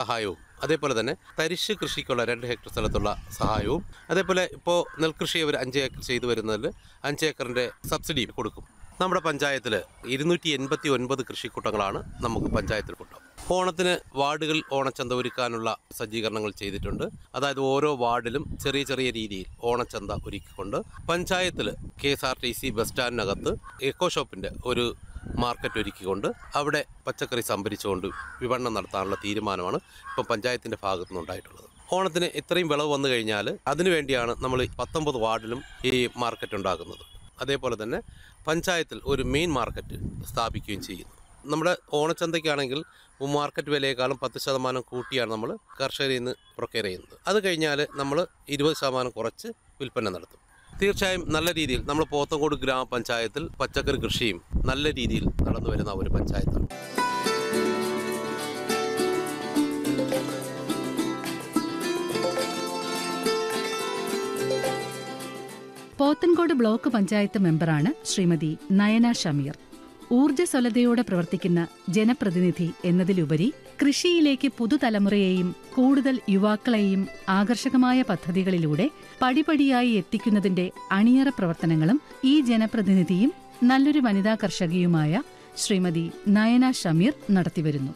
സഹായവും അതേപോലെ തന്നെ തരിശ് കൃഷിക്കുള്ള രണ്ട് ഹെക്ടർ സ്ഥലത്തുള്ള സഹായവും അതേപോലെ ഇപ്പോൾ നെൽകൃഷി അവർ അഞ്ച് ഏക്കർ ചെയ്തു വരുന്നതിൽ അഞ്ച് ഏക്കറിൻ്റെ സബ്സിഡി കൊടുക്കും നമ്മുടെ പഞ്ചായത്തിൽ ഇരുന്നൂറ്റി എൺപത്തി ഒൻപത് കൃഷിക്കൂട്ടങ്ങളാണ് നമുക്ക് പഞ്ചായത്തിൽ കിട്ടും ഓണത്തിന് വാർഡുകൾ ഓണച്ചന്ത ഒരുക്കാനുള്ള സജ്ജീകരണങ്ങൾ ചെയ്തിട്ടുണ്ട് അതായത് ഓരോ വാർഡിലും ചെറിയ ചെറിയ രീതിയിൽ ഓണച്ചന്ത ഒരുക്കിക്കൊണ്ട് പഞ്ചായത്തിൽ K S R T C bus സ്റ്റാൻഡിനകത്ത് എക്കോ ഷോപ്പിൻ്റെ ഒരു മാർക്കറ്റ് ഒരുക്കിക്കൊണ്ട് അവിടെ പച്ചക്കറി സംഭരിച്ചുകൊണ്ട് വിപണനം നടത്താനുള്ള തീരുമാനമാണ് ഇപ്പം പഞ്ചായത്തിൻ്റെ ഭാഗത്തു നിന്നുണ്ടായിട്ടുള്ളത് ഓണത്തിന് ഇത്രയും വിളവ് വന്നു കഴിഞ്ഞാൽ അതിനുവേണ്ടിയാണ് നമ്മൾ പത്തൊമ്പത് വാർഡിലും ഈ മാർക്കറ്റ് ഉണ്ടാക്കുന്നത് അതേപോലെ തന്നെ പഞ്ചായത്തിൽ ഒരു മെയിൻ മാർക്കറ്റ് സ്ഥാപിക്കുകയും ചെയ്യുന്നു നമ്മുടെ ഓണച്ചന്തയ്ക്കാണെങ്കിൽ മാർക്കറ്റ് വിലയേക്കാളും പത്ത് ശതമാനം കൂട്ടിയാണ് നമ്മൾ കർഷകരിൽ നിന്ന് പ്രൊക്കയർ ചെയ്യുന്നത് അത് കഴിഞ്ഞാൽ നമ്മൾ ഇരുപത് ശതമാനം കുറച്ച് വിൽപ്പന നടത്തും തീർച്ചയായും നല്ല രീതിയിൽ നമ്മൾ പോത്തങ്കോട് ഗ്രാമപഞ്ചായത്തിൽ പച്ചക്കറി കൃഷിയും നല്ല രീതിയിൽ നടന്നു വരുന്ന ഒരു പഞ്ചായത്താണ് പോത്തൻകോട് ബ്ലോക്ക് പഞ്ചായത്ത് മെമ്പറാണ് ശ്രീമതി നയന ഷമീർ ഊർജ്ജസ്വലതയോടെ പ്രവർത്തിക്കുന്ന ജനപ്രതിനിധി എന്നതിലുപരി കൃഷിയിലേക്ക് പുതുതലമുറയെയും കൂടുതൽ യുവാക്കളെയും ആകർഷകമായ പദ്ധതികളിലൂടെ പടിപടിയായി എത്തിക്കുന്നതിന്റെ അണിയറ പ്രവർത്തനങ്ങളും ഈ ജനപ്രതിനിധിയും നല്ലൊരു വനിതാ കർഷകയുമായ ശ്രീമതി നയന ഷമീർ നടത്തിവരുന്നു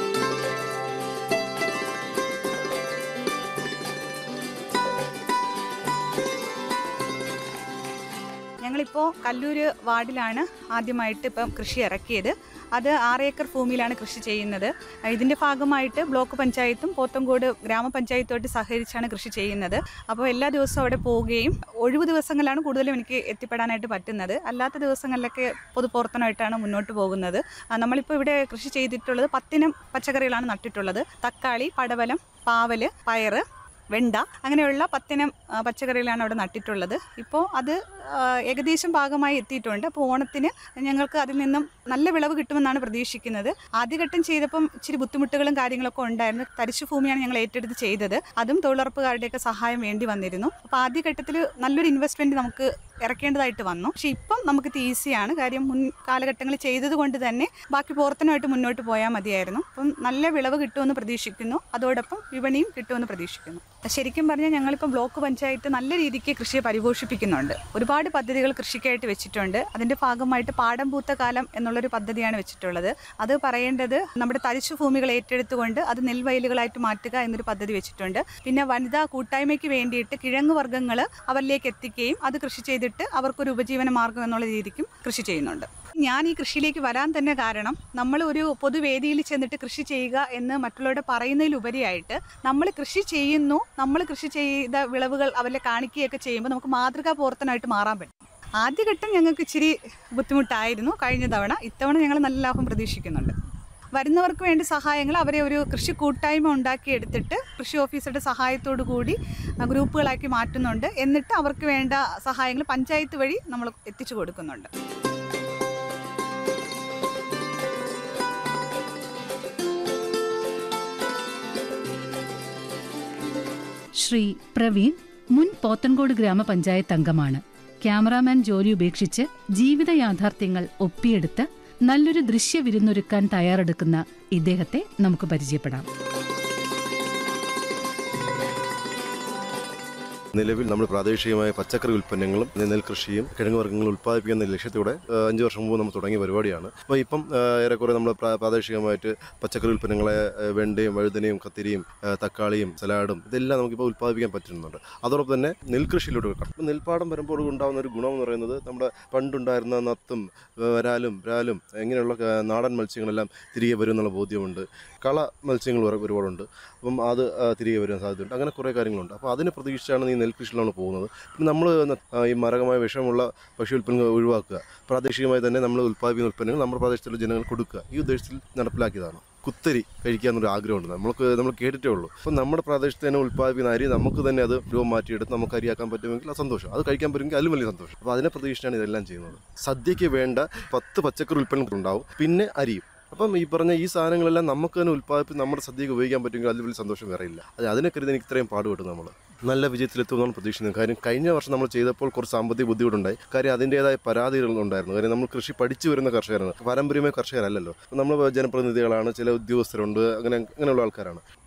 ഞങ്ങളിപ്പോൾ കല്ലൂര് വാർഡിലാണ് ആദ്യമായിട്ട് ഇപ്പം കൃഷി ഇറക്കിയത് അത് ആറ് ഏക്കർ ഭൂമിയിലാണ് കൃഷി ചെയ്യുന്നത് ഇതിൻ്റെ ഭാഗമായിട്ട് ബ്ലോക്ക് പഞ്ചായത്തും പോത്തങ്കോട് ഗ്രാമപഞ്ചായത്തുമായിട്ട് സഹകരിച്ചാണ് കൃഷി ചെയ്യുന്നത് അപ്പോൾ എല്ലാ ദിവസവും അവിടെ പോവുകയും ഒഴിവ് ദിവസങ്ങളിലാണ് കൂടുതലും എനിക്ക് എത്തിപ്പെടാനായിട്ട് പറ്റുന്നത് അല്ലാത്ത ദിവസങ്ങളിലൊക്കെ പൊതുപ്രവർത്തനമായിട്ടാണ് മുന്നോട്ട് പോകുന്നത് ആ, നമ്മളിപ്പോൾ ഇവിടെ കൃഷി ചെയ്തിട്ടുള്ളത് പത്തിനം പച്ചക്കറികളാണ് നട്ടിട്ടുള്ളത് തക്കാളി പടവലം പാവല് പയറ് വെണ്ട അങ്ങനെയുള്ള പത്തിനം ആ, പച്ചക്കറികളാണ് അവിടെ നട്ടിട്ടുള്ളത് ഇപ്പോൾ അത് ആ, ഏകദേശം ഭാഗമായി എത്തിയിട്ടുണ്ട് അപ്പോൾ ഓണത്തിന് ഞങ്ങൾക്ക് അതിൽ നിന്നും നല്ല വിളവ് കിട്ടുമെന്നാണ് പ്രതീക്ഷിക്കുന്നത് ആദ്യഘട്ടം ചെയ്തപ്പം ഇച്ചിരി ബുദ്ധിമുട്ടുകളും കാര്യങ്ങളൊക്കെ ഉണ്ടായിരുന്നു തരിശു ഭൂമിയാണ് ഞങ്ങൾ ഏറ്റെടുത്ത് ചെയ്തത് അതും തൊഴിലുറപ്പുകാരുടെയൊക്കെ സഹായം വേണ്ടി വന്നിരുന്നു അപ്പോൾ ആദ്യഘട്ടത്തിൽ നല്ലൊരു ഇൻവെസ്റ്റ്മെൻറ്റ് നമുക്ക് ഇറക്കേണ്ടതായിട്ട് വന്നു പക്ഷേ ഇപ്പം നമുക്കിത് ഈസിയാണ് കാര്യം മുൻ കാലഘട്ടങ്ങളിൽ ചെയ്തത് കൊണ്ട് തന്നെ ബാക്കി പ്രവർത്തനമായിട്ട് മുന്നോട്ട് പോയാൽ മതിയായിരുന്നു അപ്പം നല്ല വിളവ് കിട്ടുമെന്ന് പ്രതീക്ഷിക്കുന്നു അതോടൊപ്പം വിപണിയും കിട്ടുമെന്ന് പ്രതീക്ഷിക്കുന്നു ശരിക്കും പറഞ്ഞാൽ ഞങ്ങളിപ്പോൾ ബ്ലോക്ക് പഞ്ചായത്ത് നല്ല രീതിക്ക് കൃഷിയെ പരിപോഷിപ്പിക്കുന്നുണ്ട് ഒരുപാട് പദ്ധതികൾ കൃഷിക്കായിട്ട് വെച്ചിട്ടുണ്ട് അതിൻ്റെ ഭാഗമായിട്ട് പാടം പൂത്ത കാലം എന്നുള്ളൊരു പദ്ധതിയാണ് വെച്ചിട്ടുള്ളത് അത് പറയേണ്ടത് നമ്മുടെ തരിശു ഭൂമികൾ ഏറ്റെടുത്തുകൊണ്ട് അത് നെൽവയലുകളായിട്ട് മാറ്റുക എന്നൊരു പദ്ധതി വെച്ചിട്ടുണ്ട് പിന്നെ വനിതാ കൂട്ടായ്മയ്ക്ക് വേണ്ടിയിട്ട് കിഴങ്ങ് വർഗ്ഗങ്ങൾ അവരിലേക്ക് എത്തിക്കുകയും അത് കൃഷി ചെയ്തിട്ട് അവർക്കൊരു ഉപജീവന മാർഗം എന്നുള്ള രീതിക്കും കൃഷി ചെയ്യുന്നുണ്ട് ഞാൻ ഈ കൃഷിയിലേക്ക് വരാൻ തന്നെ കാരണം നമ്മൾ ഒരു പൊതുവേദിയിൽ ചെന്നിട്ട് കൃഷി ചെയ്യുക എന്ന് മറ്റുള്ളവരുടെ പറയുന്നതിലുപരിയായിട്ട് നമ്മൾ കൃഷി ചെയ്യുന്നു നമ്മൾ കൃഷി ചെയ്ത വിളവുകൾ അവരെ കാണിക്കുകയൊക്കെ ചെയ്യുമ്പോൾ നമുക്ക് മാതൃകാ പ്രവർത്തനമായിട്ട് മാറാൻ പറ്റും ആദ്യഘട്ടം ഞങ്ങൾക്ക് ഇച്ചിരി ബുദ്ധിമുട്ടായിരുന്നു കഴിഞ്ഞ തവണ ഇത്തവണ ഞങ്ങൾ നല്ല ലാഭം പ്രതീക്ഷിക്കുന്നുണ്ട് വരുന്നവർക്ക് വേണ്ടി സഹായങ്ങൾ അവരെ ഒരു കൃഷി കൂട്ടായ്മ ഉണ്ടാക്കിയെടുത്തിട്ട് കൃഷി ഓഫീസറുടെ സഹായത്തോടു കൂടി ആ, ഗ്രൂപ്പുകളാക്കി മാറ്റുന്നുണ്ട് എന്നിട്ട് അവർക്ക് വേണ്ട സഹായങ്ങൾ പഞ്ചായത്ത് വഴി നമ്മൾ എത്തിച്ചു കൊടുക്കുന്നുണ്ട് ശ്രീ പ്രവീൺ മുൻ പോത്തൻകോട് ഗ്രാമപഞ്ചായത്ത് അംഗമാണ് ക്യാമറാമാൻ ജോലി ഉപേക്ഷിച്ച് ജീവിത യാഥാർത്ഥ്യങ്ങൾ ഒപ്പിയെടുത്ത് നല്ലൊരു ദൃശ്യവിരുന്നൊരുക്കാൻ തയ്യാറെടുക്കുന്ന ഇദ്ദേഹത്തെ നമുക്ക് പരിചയപ്പെടാം നിലവിൽ നമ്മൾ പ്രാദേശികമായ പച്ചക്കറി ഉൽപ്പന്നങ്ങളും നെൽകൃഷിയും കിഴങ്ങ് വർഗ്ഗങ്ങളും ഉൽപ്പാദിപ്പിക്കുന്ന ലക്ഷ്യത്തോടെ ആ, അഞ്ച് വർഷം മുമ്പ് നമ്മൾ തുടങ്ങിയ പരിപാടിയാണ് അപ്പോൾ ഇപ്പം ആ, ഏറെക്കുറെ നമ്മൾ പ്രാ- പ്രാദേശികമായിട്ട് പച്ചക്കറി ഉൽപ്പന്നങ്ങളെ ആ, വെണ്ടയും വഴുതനയും കത്തിരിയും ആ, തക്കാളിയും സലാഡും ഇതെല്ലാം നമുക്കിപ്പോൾ ഉൽപ്പാദിപ്പിക്കാൻ പറ്റുന്നുണ്ട് അതോടൊപ്പം തന്നെ നെൽകൃഷിയിലൂടെ കിട്ടാം അപ്പോൾ നെൽപ്പാടം വരുമ്പോൾ ഉണ്ടാകുന്ന ഒരു ഗുണം എന്ന് പറയുന്നത് നമ്മുടെ പണ്ടുണ്ടായിരുന്ന നത്തും ആ, വരാലും വ്രാലും ഇങ്ങനെയുള്ള ആ, നാടൻ മത്സ്യങ്ങളെല്ലാം തിരികെ വരും എന്നുള്ള ബോധ്യമുണ്ട് കള മത്സ്യങ്ങൾ ഒരു- ഒരുപാടുണ്ട് അപ്പം അത് ആ, തിരികെ വരാൻ സാധ്യതയുണ്ട് അങ്ങനെ കുറേ കാര്യങ്ങളുണ്ട് അപ്പോൾ അതിനെ പ്രതീക്ഷിച്ചാണ് ഈ നെൽകൃഷിയിൽ നമ്മൾ പോകുന്നത് പിന്നെ നമ്മൾ ഈ മരകമായ വിഷമുള്ള ഭക്ഷ്യ ഉൽപ്പന്നങ്ങൾ ഒഴിവാക്കുക പ്രാദേശികമായി തന്നെ നമ്മൾ ഉൽപ്പാദിപ്പിക്കുന്ന ഉൽപ്പന്നങ്ങൾ നമ്മുടെ പ്രദേശത്തുള്ള ജനങ്ങൾ കൊടുക്കുക ഈ ഉദ്ദേശത്തിൽ നടപ്പിലാക്കിയതാണ് കുത്തരി കഴിക്കുക എന്നൊരു ആഗ്രഹമുണ്ട് നമുക്ക് നമ്മൾ കേട്ടിട്ടേ ഉള്ളൂ അപ്പം നമ്മുടെ പ്രദേശത്ത് തന്നെ ഉൽപ്പാദിപ്പിക്കുന്ന അരി നമുക്ക് തന്നെ അത് രൂപം മാറ്റിയെടുത്ത് നമുക്ക് അരിയാക്കാൻ പറ്റുമെങ്കിൽ അത് സന്തോഷം അത് കഴിക്കാൻ പറ്റുമെങ്കിൽ അതിലും വലിയ സന്തോഷം അപ്പോൾ അതിനെ പ്രതീക്ഷിച്ചാണ് ഇതെല്ലാം ചെയ്യുന്നത് സദ്യയ്ക്ക് വേണ്ട പത്ത് പച്ചക്കറി ഉൽപ്പന്നങ്ങൾ ഉണ്ടാവും പിന്നെ അരിയും അപ്പം ഈ പറഞ്ഞ ഈ സാധനങ്ങളെല്ലാം നമുക്ക് തന്നെ ഉൽപ്പാദിപ്പിച്ച് നമ്മുടെ സദ്യക്ക് ഉപയോഗിക്കാൻ പറ്റുമെങ്കിൽ അതിൽ വലിയ സന്തോഷം വേറെയില്ല അത് അതിനെ കരുതി എനിക്ക് ഇത്രയും പാടുപെട്ടു നമ്മൾ നല്ല വിജയത്തിലെത്തുമെന്നാണ് പ്രതീക്ഷിക്കുന്നത് കാര്യം കഴിഞ്ഞ വർഷം നമ്മൾ ചെയ്തപ്പോൾ കുറച്ച് സാമ്പത്തിക ബുദ്ധിമുട്ടുണ്ടായി കാര്യം അതിൻ്റേതായ പരാതികൾ ഉണ്ടായിരുന്നു കാര്യം നമ്മൾ കൃഷി പഠിച്ചു വരുന്ന കർഷകരാണ് പാരമ്പര്യമായ കർഷകരല്ലല്ലോ അപ്പോൾ നമ്മൾ ജനപ്രതിനിധികളാണ് ചില ഉദ്യോഗസ്ഥരുണ്ട് അങ്ങനെ അങ്ങനെയുള്ള ആൾക്കാരാണ്